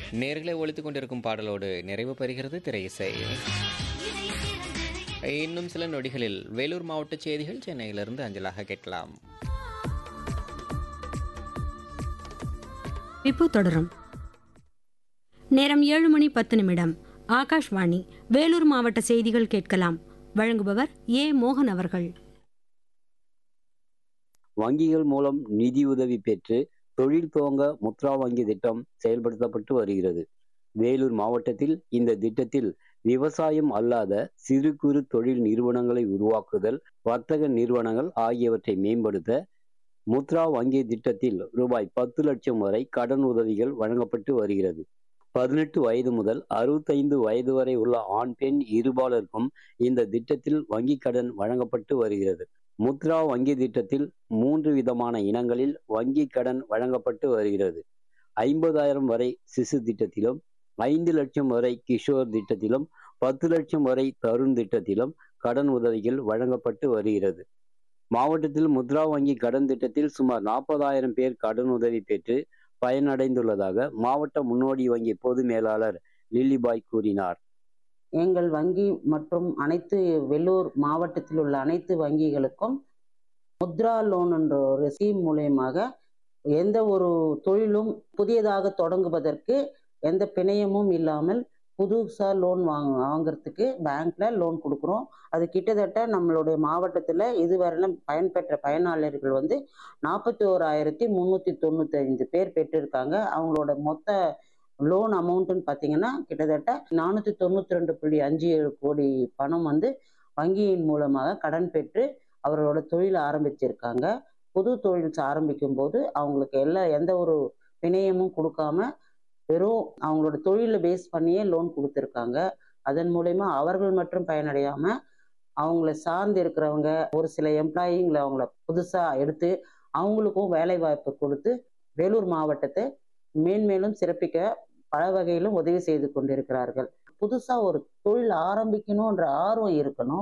நேர்களை ஒழித்துக் கொண்டிருக்கும் பாடலோடு நிறைவு பெறுகிறது திரையிசை இன்னும் சில நொடிகளில் வேலூர் மாவட்ட செய்திகள் சென்னையிலிருந்து அஞ்சலாக கேட்கலாம் இப்போ தொடரும் நேரம் ஏழு மணி பத்து நிமிடம் ஆகாஷ்வாணி வேலூர் மாவட்ட செய்திகள் கேட்கலாம் வழங்குபவர் ஏ மோகன் அவர்கள் வங்கிகள் மூலம் நிதியுதவி பெற்று தொழில் துவங்க முத்ரா வங்கி திட்டம் செயல்படுத்தப்பட்டு வருகிறது வேலூர் மாவட்டத்தில் இந்த திட்டத்தில் விவசாயம் அல்லாத சிறு குறு தொழில் நிறுவனங்களை உருவாக்குதல் வர்த்தக நிறுவனங்கள் ஆகியவற்றை மேம்படுத்த முத்ரா வங்கி திட்டத்தில் ரூபாய் பத்து லட்சம் வரை கடன் உதவிகள் வழங்கப்பட்டு வருகிறது பதினெட்டு வயது முதல் அறுபத்தைந்து வயது வரை உள்ள ஆண் பெண் இருபாலருக்கும் இந்த திட்டத்தில் வங்கி கடன் வழங்கப்பட்டு வருகிறது முத்ரா வங்கி திட்டத்தில் மூன்று விதமான இனங்களில் வங்கி கடன் வழங்கப்பட்டு வருகிறது ஐம்பதாயிரம் வரை சிசு திட்டத்திலும் ஐந்து லட்சம் வரை கிஷோர் திட்டத்திலும் பத்து லட்சம் வரை தருண் திட்டத்திலும் கடன் உதவிகள் வழங்கப்பட்டு வருகிறது மாவட்டத்தில் முத்ரா வங்கி கடன் திட்டத்தில் சுமார் நாற்பதாயிரம் பேர் கடன் உதவி பெற்று பயனடைந்துள்ளதாக மாவட்ட முன்னோடி வங்கி பொது மேலாளர் லில்லிபாய் கூறினார் எங்கள் வங்கி மற்றும் அனைத்து வெள்ளூர் மாவட்டத்தில் உள்ள அனைத்து வங்கிகளுக்கும் முத்ரா லோன் என்ற ஒரு ஸ்கீம் மூலயமாக எந்த ஒரு தொழிலும் புதியதாக தொடங்குவதற்கு எந்த பிணையமும் இல்லாமல் புதுசாக லோன் வாங்க வாங்குறதுக்கு பேங்க்ல லோன் கொடுக்குறோம் அது கிட்டத்தட்ட நம்மளுடைய மாவட்டத்தில் இதுவரையிலும் பயன்பெற்ற பயனாளர்கள் வந்து நாற்பத்தி ஓராயிரத்தி முந்நூற்றி தொண்ணூற்றி ஐந்து பேர் பெற்றிருக்காங்க அவங்களோட மொத்த லோன் அமௌண்ட்டுன்னு பார்த்தீங்கன்னா கிட்டத்தட்ட நானூற்றி தொண்ணூற்றி ரெண்டு புள்ளி அஞ்சு ஏழு கோடி பணம் வந்து வங்கியின் மூலமாக கடன் பெற்று அவர்களோட தொழில் ஆரம்பிச்சிருக்காங்க புது தொழில் ஆரம்பிக்கும் போது அவங்களுக்கு எல்லா எந்த ஒரு பிணையமும் கொடுக்காம வெறும் அவங்களோட தொழிலை பேஸ் பண்ணியே லோன் கொடுத்துருக்காங்க அதன் மூலயமா அவர்கள் மட்டும் பயனடையாம அவங்கள சார்ந்து இருக்கிறவங்க ஒரு சில எம்ப்ளாயிங்களை அவங்கள புதுசாக எடுத்து அவங்களுக்கும் வேலை வாய்ப்பு கொடுத்து வேலூர் மாவட்டத்தை மேன்மேலும் சிறப்பிக்க பல வகையிலும் உதவி செய்து கொண்டிருக்கிறார்கள் புதுசாக ஒரு தொழில் ஆரம்பிக்கணுன்ற ஆர்வம் இருக்கணும்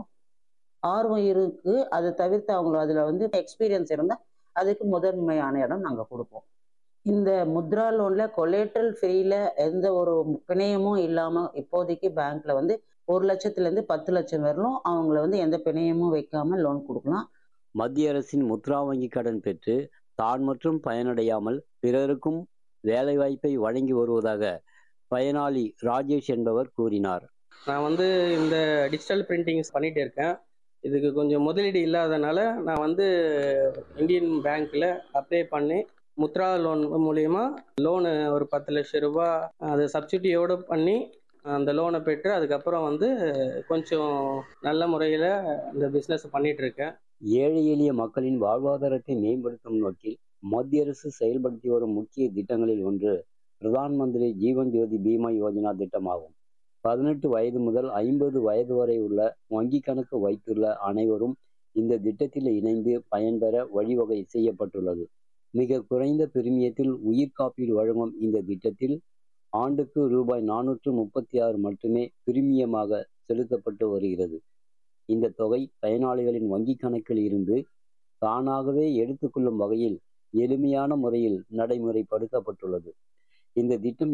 ஆர்வம் இருக்கு அதை தவிர்த்து அவங்க அதில் வந்து எக்ஸ்பீரியன்ஸ் இருந்தால் அதுக்கு முதன்மையான இடம் நாங்கள் கொடுப்போம் இந்த முத்ரா லோனில் கொலேட்ரல் ஃப்ரீல எந்த ஒரு பிணையமும் இல்லாமல் இப்போதைக்கு பேங்க்ல வந்து ஒரு லட்சத்துலேருந்து பத்து லட்சம் வரலும் அவங்கள வந்து எந்த பிணையமும் வைக்காம லோன் கொடுக்கலாம் மத்திய அரசின் முத்ரா வங்கி கடன் பெற்று தான் மற்றும் பயனடையாமல் பிறருக்கும் வேலைவாய்ப்பை வழங்கி வருவதாக பயனாளி ராஜேஷ் என்பவர் கூறினார் நான் வந்து இந்த டிஜிட்டல் பிரிண்டிங்ஸ் பண்ணிட்டு இருக்கேன் இதுக்கு கொஞ்சம் முதலீடு இல்லாதனால நான் வந்து இந்தியன் பேங்க்கில் அப்ளை பண்ணி முத்ரா லோன் மூலயமா லோனு ஒரு பத்து லட்சம் ரூபா அது சப்சிடியோடு பண்ணி அந்த லோனை பெற்று அதுக்கப்புறம் வந்து கொஞ்சம் நல்ல முறையில் இந்த பிஸ்னஸ் பண்ணிட்டு இருக்கேன் ஏழை எளிய மக்களின் வாழ்வாதாரத்தை மேம்படுத்தும் நோக்கில் மத்திய அரசு செயல்படுத்தி வரும் முக்கிய திட்டங்களில் ஒன்று பிரதான் மந்திரி ஜீவன் ஜோதி பீமா யோஜனா திட்டமாகும் பதினெட்டு வயது முதல் ஐம்பது வயது வரை உள்ள வங்கி கணக்கு வைத்துள்ள அனைவரும் இந்த திட்டத்தில் இணைந்து பயன்பெற வழிவகை செய்யப்பட்டுள்ளது மிக குறைந்த பிரிமியத்தில் உயிர் காப்பீடு வழங்கும் இந்த திட்டத்தில் ஆண்டுக்கு ரூபாய் நானூற்று முப்பத்தி ஆறு மட்டுமே பிரிமியமாக செலுத்தப்பட்டு வருகிறது இந்த தொகை பயனாளிகளின் வங்கி கணக்கில் இருந்து தானாகவே எடுத்துக்கொள்ளும் வகையில் எளிமையான முறையில் நடைமுறைப்படுத்தப்பட்டுள்ளது இந்த திட்டம்